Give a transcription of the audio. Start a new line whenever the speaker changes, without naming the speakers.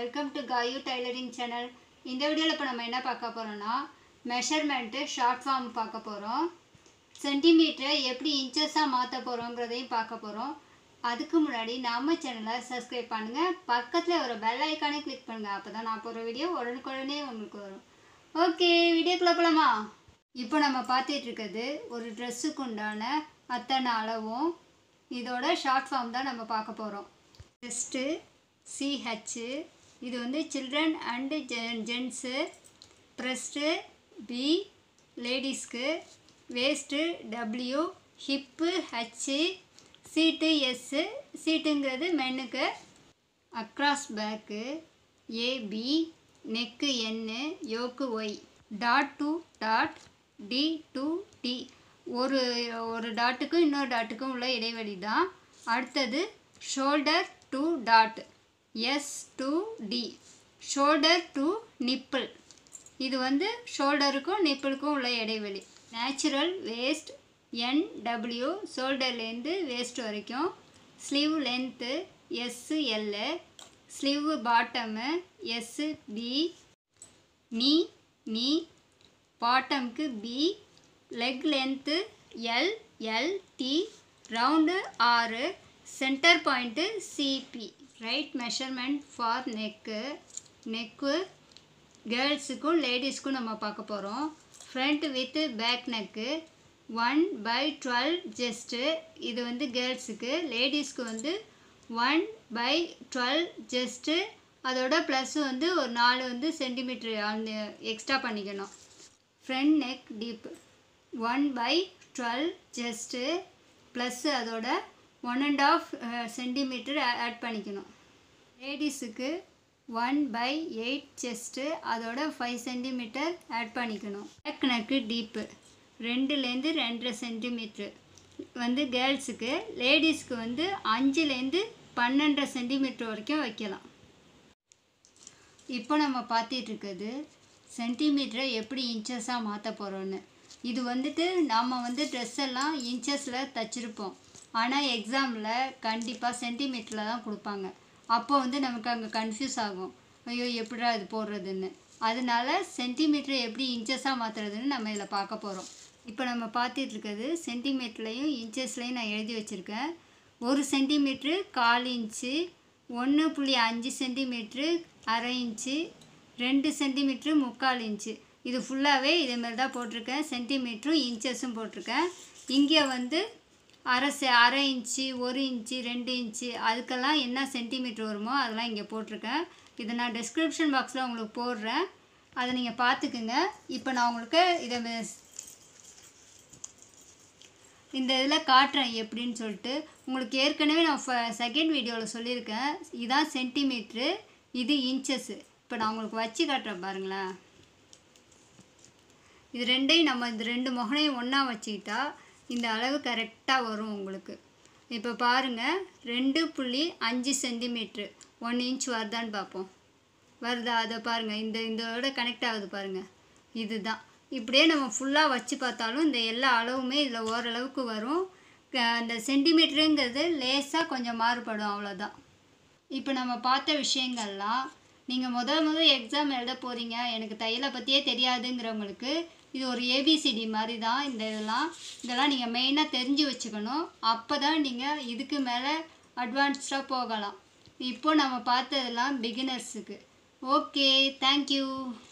welcome to Kayu tailoring channel இந்த வீடியோவில் இப்போ நம்ம என்ன பார்க்க போகிறோம்னா மெஷர்மெண்ட்டு ஷார்ட் ஃபார்ம் பார்க்க போகிறோம் சென்டிமீட்டரை எப்படி இன்ச்சஸாக மாற்ற போகிறோங்கிறதையும் பார்க்க போகிறோம் அதுக்கு முன்னாடி நம்ம சேனலை சப்ஸ்கிரைப் பண்ணுங்கள் பக்கத்தில் ஒரு பெல் ஐக்கானே கிளிக் பண்ணுங்கள் அப்போ தான் நான் போகிற வீடியோ உடனுக்குடனே உங்களுக்கு வரும் ஓகே வீடியோக்குள்ளே போகலாமா இப்போ நம்ம பார்த்துட்டு இருக்கிறது ஒரு ட்ரெஸ்ஸுக்கு உண்டான அத்தனை அளவும் இதோட ஷார்ட் ஃபார்ம் தான் நம்ம பார்க்க போகிறோம் ஃபஸ்ட்டு சிஹெச்சு இது வந்து சில்ட்ரன் அண்டு ஜென் ஜென்ஸு ப்ரெஸ்ட்டு பி லேடிஸ்க்கு waist W hip H seat S சீட்டுங்கிறது மென்னுக்கு across back AB neck N yoke Y dot to dot D to D ஒரு ஒரு டாட்டுக்கும் இன்னொரு டாட்டுக்கும் உள்ள இடைவெளி தான் அடுத்தது shoulder to dot S to D shoulder to nipple இது வந்து ஷோல்டருக்கும் நிப்பிளுக்கும் உள்ள இடைவெளி நேச்சுரல் வேஸ்ட் என் டபிள்யூ ஷோல்டர்லேருந்து வேஸ்ட் வரைக்கும் sleeve length S L sleeve bottom S B knee knee பாட்டம்க்கு B leg length L L D round ஆறு centre point CP right measurement for neck neck கேர்ள்ஸுக்கும் லேடிஸ்க்கும் நம்ம பார்க்க போகிறோம் front with back neck one by twelve just இது வந்து கேர்ள்ஸுக்கு லேடிஸ்க்கு வந்து ஒன் பை டுவெல் ஜஸ்ட்டு அதோட ப்ளஸ் வந்து ஒரு நாலு வந்து சென்டிமீட்ரு அந்த எக்ஸ்ட்ரா பண்ணிக்கணும் front neck deep one by twelve just plus அதோட one and half centimetre add பண்ணிக்கணும் லேடிஸுக்கு ஒன் பை எயிட் செஸ்ட்டு அதோட ஃபைவ் சென்டிமீட்டர் ஆட் பண்ணிக்கணும் பேக் நெக்கு டீப்பு ரெண்டுலேருந்து ரெண்டரை சென்டிமீட்ரு வந்து கேர்ள்ஸுக்கு லேடிஸ்க்கு வந்து அஞ்சுலேருந்து பன்னெண்டரை சென்டிமீட்டர் வரைக்கும் வைக்கலாம் இப்போ நம்ம பார்த்துட்டு இருக்கிறது சென்டிமீட்டரை எப்படி இன்ச்சஸாக மாற்ற போகிறோன்னு இது வந்துட்டு நாம் வந்து ட்ரெஸ் எல்லாம் இன்ச்சஸில் தச்சிருப்போம் ஆனால் எக்ஸாமில் கண்டிப்பாக சென்டிமீட்டரில் தான் கொடுப்பாங்க அப்போ வந்து நமக்கு அங்கே கன்ஃபியூஸ் ஆகும் ஐயோ எப்படிடா இது போடுறதுன்னு அதனால சென்டிமீட்டரை எப்படி இன்ச்சஸாக மாற்றுறதுன்னு நம்ம இதில் பார்க்க போகிறோம் இப்போ நம்ம பார்த்துட்டு இருக்கிறது சென்டிமீட்டர்லையும் இன்ச்சஸ்லையும் நான் எழுதி வச்சுருக்கேன் ஒரு சென்டிமீட்ரு கால் இன்ச்சு ஒன்று புள்ளி அஞ்சு சென்டிமீட்ரு அரை இன்ச்சு ரெண்டு சென்டிமீட்ரு முக்கால் இன்ச்சு இது ஃபுல்லாகவே இதேமாரி தான் போட்டிருக்கேன் சென்டிமீட்டரும் இன்ச்சஸும் போட்டிருக்கேன் இங்கே வந்து அரை செ அரை இன்ச்சு ஒரு இன்ச்சு ரெண்டு இன்ச்சு அதுக்கெல்லாம் என்ன சென்டிமீட்டர் வருமோ அதெல்லாம் இங்கே போட்டிருக்கேன் இதை நான் டிஸ்கிரிப்ஷன் பாக்ஸில் உங்களுக்கு போடுறேன் அதை நீங்கள் பார்த்துக்குங்க இப்போ நான் உங்களுக்கு இதை மெ- இந்த இதில் காட்டுறேன் எப்படின்னு சொல்லிட்டு உங்களுக்கு ஏற்கனவே நான் செகண்ட் வீடியோவில் சொல்லியிருக்கேன் இதான் சென்டிமீட்ரு இது இன்ச்சஸ்ஸு இப்போ நான் உங்களுக்கு வச்சு காட்டுறேன் பாருங்களேன் இது ரெண்டையும் நம்ம இந்த ரெண்டு முகனையும் ஒன்றா வச்சுக்கிட்டா இந்த அளவு கரெக்டாக வரும் உங்களுக்கு இப்போ பாருங்கள் ரெண்டு புள்ளி அஞ்சு சென்டிமீட்ரு ஒன் இன்ச் வருதான்னு பார்ப்போம் வருதா அதை பாருங்கள் இந்த இதோட கனெக்ட் ஆகுது பாருங்கள் இதுதான் இப்படியே நம்ம ஃபுல்லாக வச்சு பார்த்தாலும் இந்த எல்லா அளவுமே இதில் ஓரளவுக்கு வரும் க- அந்த சென்டிமீட்டருங்கிறது லேசாக கொஞ்சம் மாறுபடும் அவ்வளோதான் இப்போ நம்ம பார்த்த விஷயங்கள்லாம் நீங்கள் முதல் முதல் எக்ஸாம் எழுத போகிறீங்க எனக்கு தையலை பற்றியே தெரியாதுங்கிறவங்களுக்கு இது ஒரு ஏபிசிடி மாதிரி தான் இந்த இதெல்லாம் இதெல்லாம் நீங்கள் மெயினாக தெரிஞ்சு வச்சுக்கணும் அப்போ தான் நீங்கள் இதுக்கு மேலே அட்வான்ஸ்டாக போகலாம் இப்போ நம்ம பார்த்ததெல்லாம் பிகினர்ஸுக்கு ஓகே தேங்க்யூ